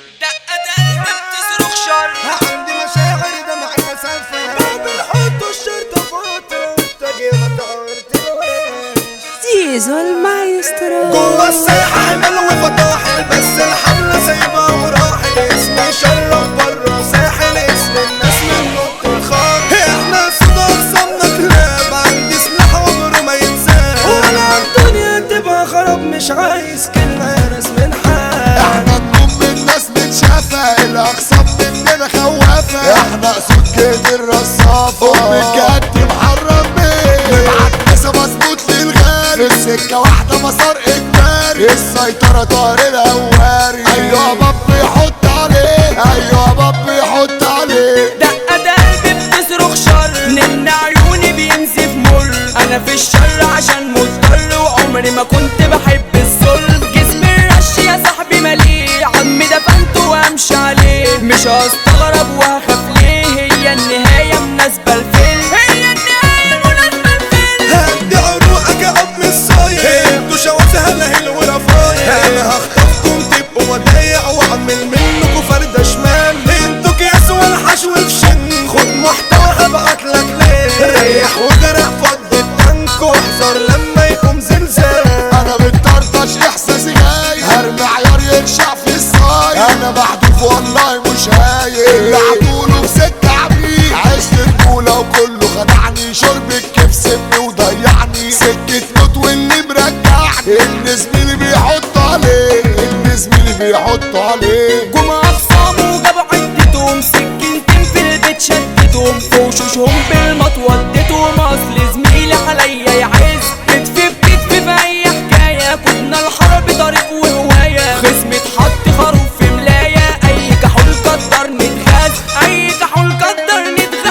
دقة قلبي بتصرخ شر عندي مشاعر دمعي مسافة باب الحوت والشرطة فترة والتجربة طارت زيزو المايسترو جوا الساحة حمل وفطاحل بس الحملة سايبة وراحل اسمي شرف برا ساحل اسم الناس من نط الخط احنا صدى صمنا كلاب عندي سلاح عمره ما ينساه وانا الدنيا تبقى خراب مش عايز كلمة ناس من حال احنا نقوم من ناس متشافة الاقسام مننا خوافة احنا اسود كده الرصافة بجد محرم بيه نبعت نسا مظبوط للغالي في السكة واحدة مسار اجباري السيطرة طار الهواري ايوه باب يحط عليه ايوه باب يحط عليه دقة قلبي بتصرخ شر نن عيوني بينزف مر انا في الشر عشان مضطر وعمري ما كنت بحب الظلم جسمي الرش يا صاحبي مليء عمي دفنته وامشي عليه مش هستغرب وهخاف ليه هي النهاية مناسبة الفيلم هي النهاية مناسبة الفيلم هدي عروقك يا ام الصايع انتوا شواسها نهل ورفايع انا هخطفكم تبقوا ودايع واعمل منكم فردة شمال انتوا كياس والحشو في شن خد محتوى هبعت لك ليه ريح وجرح فض التانك واحذر لما يقوم زلزال انا بتطرطش احساسي غايب هرمي عيار يرشع في الصايد انا محذوف والله مش هايل لعبوله بسكة عميق عشت رجولة وكله خدعني شرب الكيف سمي وضيعني سكة موت واللي مرجعني ان زميلي بيحط عليه ان زميلي بيحط عليه جم اخصامه وجابوا عدتهم سكينتين في البيت شدتهم في وشوشهم بالمط وديتهم اصل زميلي عليا يعز كتفي بكتفي في اي حكايه كنا الحرب طريق وهوايه خصم اتحط خروف في ملايه اي كحول قدر نتغاز اي كحول قدر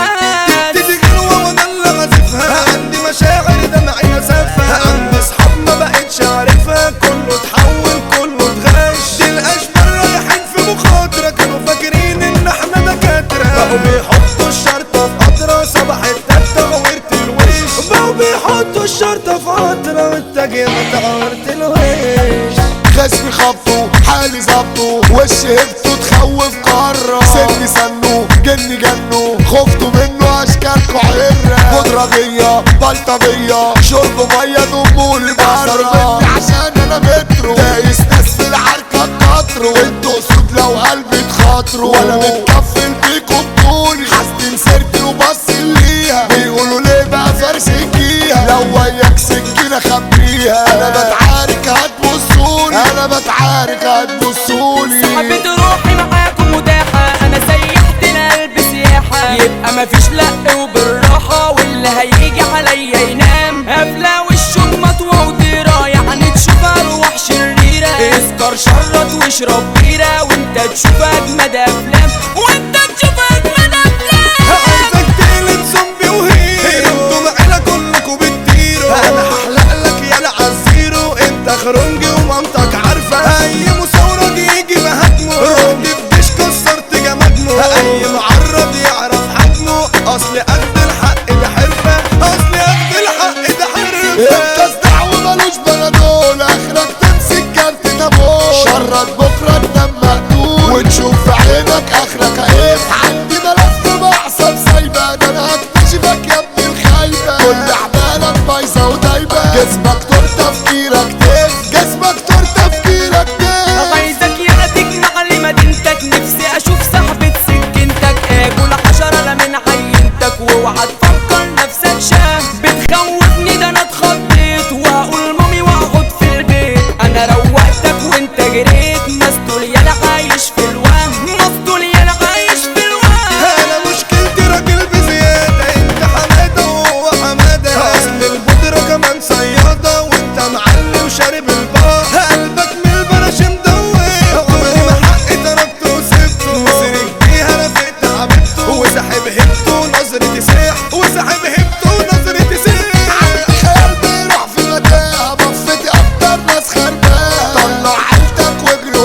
نتغاز تدي جلوة وانا اللي غازفها عندي مشاعر دمعي مسافة عندي اصحاب ما بقتش عارفها كله اتحول كله اتغش دي الاشبال رايحين في مخاطرة كانوا فاكرين ان احنا دكاترة بقوا بيحطوا الشرطة في قطرة صباح التالتة غويرت الوش بقوا بيحطوا الشرطة في قطرة والتجربة طارت الوش خصمي خبطه حالي ظبطه وش هبته تخوف قارة سني سنه جني جنه خفته منه اشكالكوا عرة قدرجية بلطجية شرب مية دمول بره مني عشان انا مترو دايس ناس في العركة القطر وانتوا اسود لو قلبي تخاطروا وانا متكفل بيكم طولي حاسدين سيرتي وبص ليها بيقولوا ليه بقى فرسكيها لو وياك سكينة خبيها انا بتعارك هتبصولي انا بتعارك هتبصولي حبيت روحي معاكم متاحة أنا سيحت القلب سياحة يبقى مفيش لق وبالراحة واللي هيجي عليا ينام قافلة وشه مطوة وديرة يعني تشوف أرواح شريرة اسكر شرط واشرب بيرة وانت تشوف أجمد أفلام وانت تشوف أجمد أفلام عايزك تقلب زومبي وهيرو انتوا معانا كلكوا بتطيروا انا هحلق لك يا العزيرو انت خرنجي ومامتك عارفه اي مسورج يجي بهجمه رحت في ديش كسرت جمجمه اي معرض يعرف حجمه اصل قد الحق ده حرفه اصل قد الحق ده انت حرفه صداع ومالوش بلدول اخرك تمسك كارت تابول شرك بكره تنام مقتول وتشوف في عينك اخرك عيب عندي ملف معصب سايبه ده انا هكتشفك يا ابن الخايبه كل اعمالك بايظه ودايبه جسمك طول تفكيرك تف جسمك طول تفكيرك تف عايزك يا تجمع لي مدينتك نفسي اشوف صاحبة سكنتك اكل حشرة لا من عينتك واوعى تفكر نفسك شاه بتخوفني ده انا اتخضيت وهقول مامي واقعد في البيت انا روقتك وانت جريت مسطول يالا عايش في الوهم مسطول يالا عايش في الوهم انا مشكلتي راجل بزيادة انت حمادة وهو حمادة اصل البودرة كمان صيادة وانت معلي وشارب البار قلبك من البرش مدوي عمري ما حقي تركته وسبته وسرق بيها رفقت حبيبته وسحب هبته ونظرتي ساح وسحب هبته ونظرتي ساح خيال بيروح في متاهة بفتي اكتر ناس خربانة طلع عيلتك واجري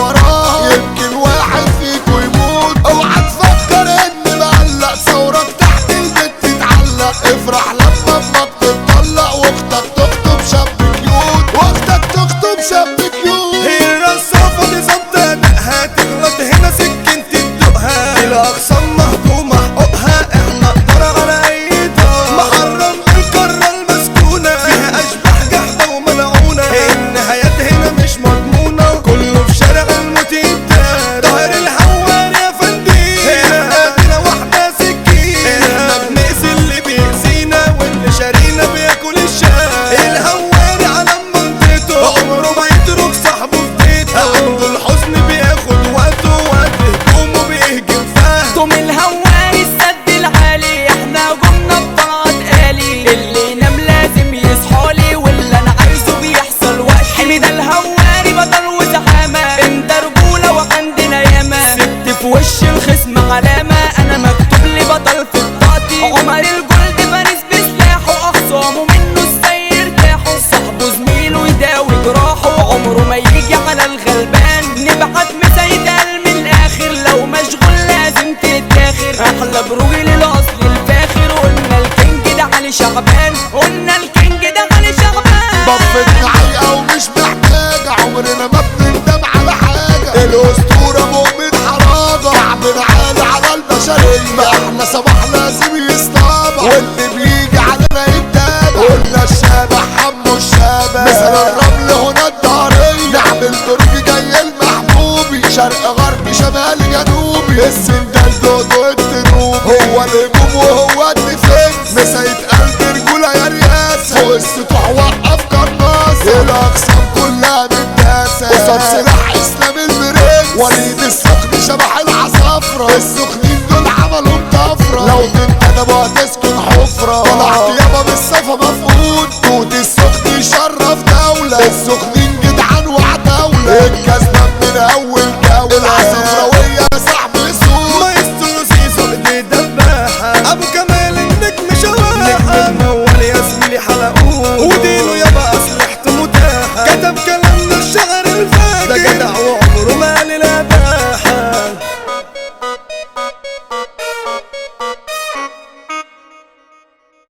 الاسطورة مؤمن حرابة كعبنا عالي على البشرية احنا صباح لازم يصطابع واللي بيجي علينا يتابع قلنا الشابح حمو الشابح مثل الرمل هنا الدهرية نعمل برج جاي المحبوبي شرق غرب شمال جنوبي السندال دودو التنوبي هو الهجوم وهو الديفنس مساية قلب رجولة يا رياسة فوق السطوح وقف قناصة الأقسام كلها متداسة قصاد سلاح إسلام المريكس وليد السخن شبح العصافرة السخنين دول عملوا طفرة لو تنتدبوا هتسكن حفرة طلعت يابا بالصفا مفقود توت السخن يشرف دولة السخنين جدعان وعتاولة الكسبان من أول جولة العصفراوية يا صاحبي سود مايسترو سيسو بدي دباحة ابو كمال